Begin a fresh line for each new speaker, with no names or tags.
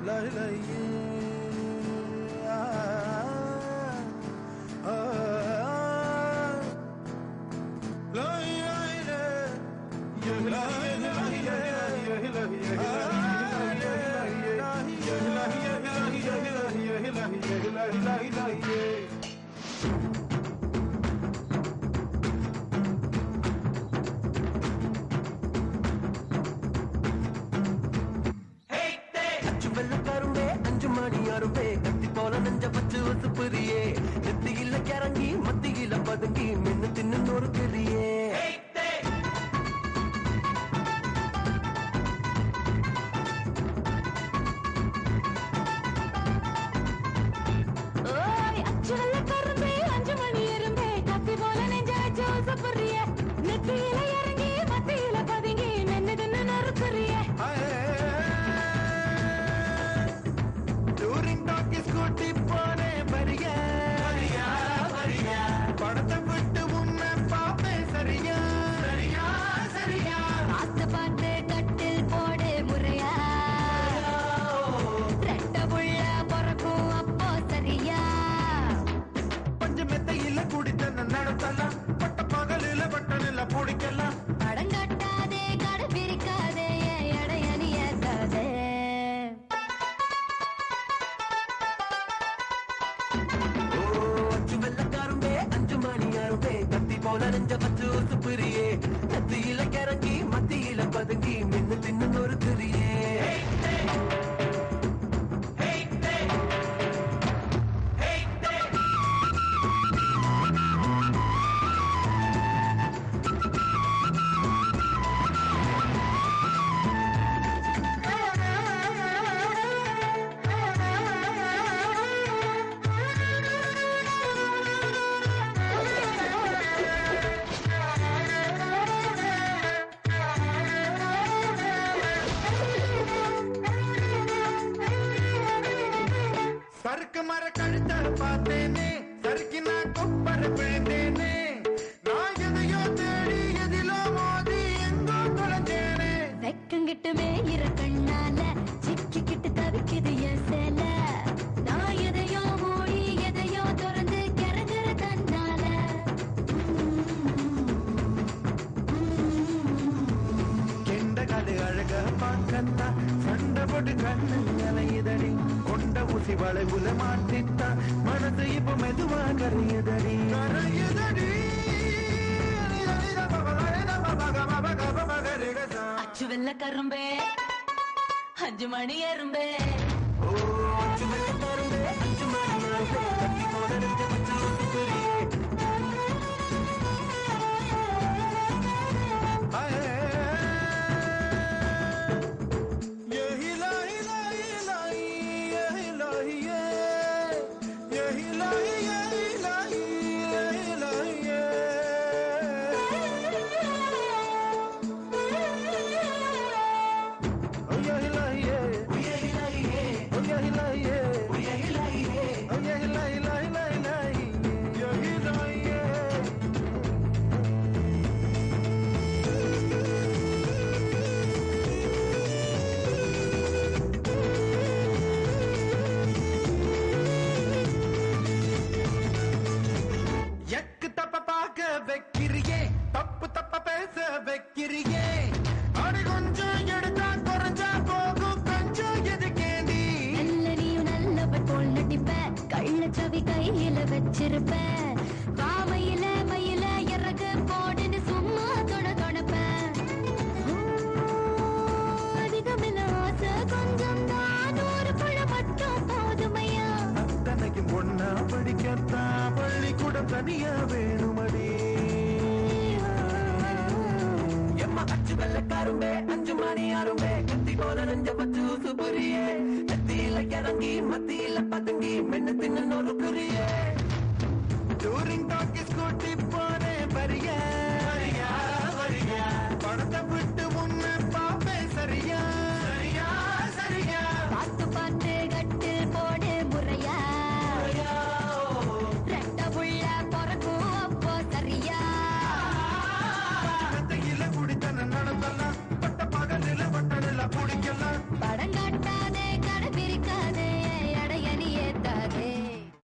லை லையே ஆ, ஆ, லை லைலே, யே லை லைலே, யே லை யே லை லையே
அச்சு வெள்ளக்காரும்பே அஞ்சு மணி அரும்பே கத்தி போல நெஞ்ச பச்சு வசுப்புரியே நெத்தியில கிறங்கி மத்தியில பதுங்கி மின்னு தின்னு நொறுக்குறியே
ஓய் அச்சு வெள்ள கரும்பே அஞ்சு மணி எறும்பே கத்தி போல நெஞ்ச வச்சு உசப்புறிய நெத்தியில இறங்கி மத்தியில பதுங்கி மென்னு தின்னு நறுக்குறிய
டூரிங் டாக்கி ஸ்கூட்டி போனே வரியா வரியா படத்தை விட்டு உன்னை பாப்பேன் சரியா சரியா சரியா
பார்த்து பார்த்து கட்டில் போடு முறையா ரெட்ட புள்ள பிறக்கும் அப்போ சரியா
பஞ்சு மெத்தையில குடித்த நடத்தலாம் பட்ட பகலில பட்டனில பிடிக்கலாம்
படம் கட்டாதே கடை பிரிக்காதே என் எடைய நீ ஏத்தாதே
ஓ அச்சு வெள்ளக்காரும்பே அஞ்சு மணி அரும்பே கத்தி போல நெஞ்ச பச்சு வசுப்புரியே நெத்தியில கிறங்கி மத்தியில பதுங்கி மின்னு தின்னு நொறுக்குறியே
சறுக்கு மர கழுத்த பார்த்தேனே சறுக்கி நான் கொப்பர விழுந்தேனே நான் எதையோ தேடி எதிலோ மோதி எங்கோ தொலைஞ்சேனே
வெக்கங்கிட்டுமே இர கண்ணால சிக்கிக்கிட்டு தவிக்குது என் சேல நான் எதையோ மூடி எதையோ திறந்து கிறங்குற தன்னால
கெண்ட கது அழக பார்க்கத்தா சண்டை போட்டு கண்ணு அலையுதடி கொண்ட ஊசி வளைவுல மாட்டித்தா மனசு இப்ப மெதுவா கரையுதடி கரையுதடி
அச்சு வெள்ள கரும்பே அஞ்சு மணி எறும்பே
ஓ அச்சு வெள்ளக்காரும்பே அஞ்சு மணி அரும்பே கத்தி போல நெஞ்ச பச்சு வசுப்புரியே
यही लाई लाई लाई यही लाई ये यही लाई यही लाई यही लाई ये ओ यही लाई ये
உயரி லையே
ओ यही लाई ये
உயரி லையே
ओ यही लाई लाई लाई लाई यही लाई ये எக்கு தப்ப பார்க்க வைக்கிறியே தப்பு தப்ப பேச வைக்கிறியே அடி கொஞ்சம் எடுத்தா குறைஞ்சா போகும் கொஞ்சம் எதுக்கேண்டி
நல்ல நீயும் நல்லவன் போல் நடிப்ப கள்ளச்சவி கையில வச்சிருப்ப பாவையில மயில இறகு போடுன்னு சும்மா தொட தொடப்ப அதிகமில்ல ஆசை கொஞ்சம் தான் ஒரு புள்ள மட்டும் போதுமையா
அத்தனைக்கும் பொண்ணா படிக்கத்தான் பள்ளிக்கூடம் தனியா வேணுமடி
எம்மா அச்சு வெள்ளக்காரும்பே அஞ்சு மணி அரும்பே கத்தி போல நெஞ்ச பச்சு சுபுரியே நெத்தியில கிறங்கி மத்தியில பதுங்கி மென்னு தின்னு நொறுக்குறியே
டூரிங் டாக்கி ஸ்கூட்டி போன